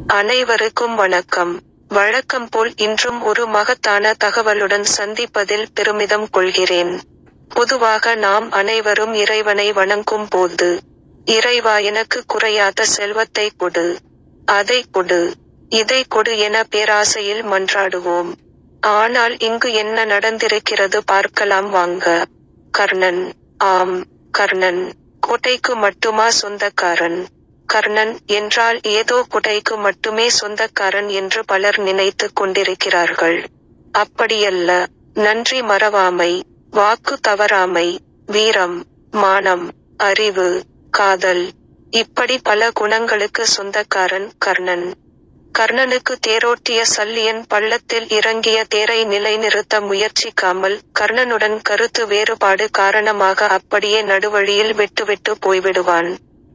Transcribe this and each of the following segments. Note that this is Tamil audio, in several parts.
அனைவருக்கும் வணக்கம் வழக்கம் போல் இன்றும் ஒரு மகத்தான தகவலுடன் சந்திப்பதில் பெருமிதம் கொள்கிறேன் பொதுவாக நாம் அனைவரும் இறைவனை வணங்கும் போது இறைவா எனக்கு குறையாத செல்வத்தை கொடு அதை கொடு இதை கொடு என பேராசையில் மன்றாடுவோம் ஆனால் இங்கு என்ன நடந்திருக்கிறது பார்க்கலாம் வாங்க கர்ணன் ஆம் கர்ணன் கோட்டைக்கு மட்டுமா சொந்தக்காரன் கர்ணன் என்றால் ஏதோ குடைக்கு மட்டுமே சொந்தக்காரன் என்று பலர் நினைத்து கொண்டிருக்கிறார்கள் அப்படியல்ல நன்றி மறவாமை வாக்கு தவறாமை வீரம் மானம் அறிவு காதல் இப்படி பல குணங்களுக்கு சொந்தக்காரன் கர்ணன் கர்ணனுக்கு தேரோட்டிய சல்லியன் பள்ளத்தில் இறங்கிய தேரை நிலைநிறுத்த முயற்சிக்காமல் கர்ணனுடன் கருத்து வேறுபாடு காரணமாக அப்படியே நடுவழியில் விட்டுவிட்டு போய்விடுவான்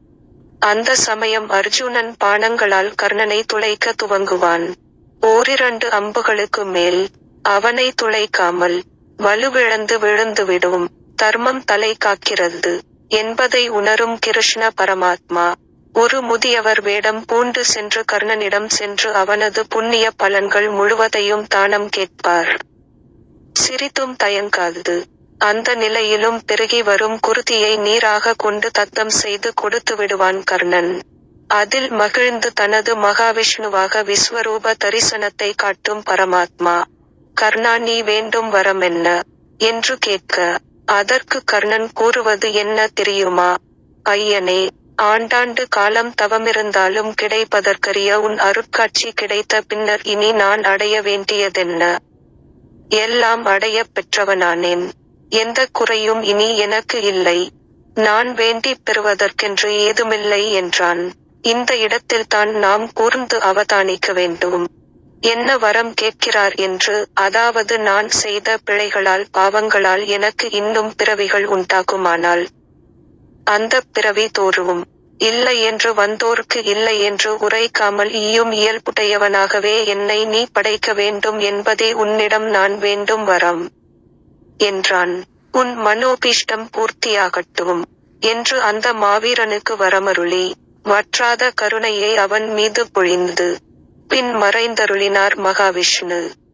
அந்த சமயம் அர்ஜுனன் பானங்களால் கர்ணனை துளைக்க துவங்குவான் ஓரிரண்டு அம்புகளுக்கு மேல் அவனை துளைக்காமல் வலுவிழந்து விழுந்துவிடும் தர்மம் தலை காக்கிறது என்பதை உணரும் கிருஷ்ண பரமாத்மா ஒரு முதியவர் வேடம் பூண்டு சென்று கர்ணனிடம் சென்று அவனது புண்ணிய பலன்கள் முழுவதையும் தானம் கேட்பார் சிரித்தும் தயங்காது அந்த நிலையிலும் பெருகி வரும் குருதியை நீராக கொண்டு தத்தம் செய்து கொடுத்து விடுவான் கர்ணன் அதில் மகிழ்ந்து தனது மகாவிஷ்ணுவாக விஸ்வரூப தரிசனத்தை காட்டும் பரமாத்மா கர்ணா நீ வேண்டும் வரம் என்ன என்று கேட்க அதற்கு கர்ணன் கூறுவது என்ன தெரியுமா ஐயனே ஆண்டாண்டு காலம் தவமிருந்தாலும் கிடைப்பதற்கரிய உன் அருட்காட்சி கிடைத்த பின்னர் இனி நான் அடைய வேண்டியதென்ன எல்லாம் அடைய பெற்றவனானேன் எந்த குறையும் இனி எனக்கு இல்லை நான் வேண்டிப் பெறுவதற்கென்று ஏதுமில்லை என்றான் இந்த இடத்தில்தான் நாம் கூர்ந்து அவதானிக்க வேண்டும் என்ன வரம் கேட்கிறார் என்று அதாவது நான் செய்த பிழைகளால் பாவங்களால் எனக்கு இன்னும் பிறவிகள் உண்டாகுமானால் அந்த பிறவி தோறும் இல்லை என்று வந்தோர்க்கு இல்லை என்று உரைக்காமல் ஈயும் இயல்புடையவனாகவே என்னை நீ படைக்க வேண்டும் என்பதே உன்னிடம் நான் வேண்டும் வரம் என்றான் உன் மனோபீஷ்டம் பூர்த்தியாகட்டும் என்று அந்த மாவீரனுக்கு வரமருளி வற்றாத கருணையை அவன் மீது பொழிந்து பின் மறைந்தருளினார் மகாவிஷ்ணு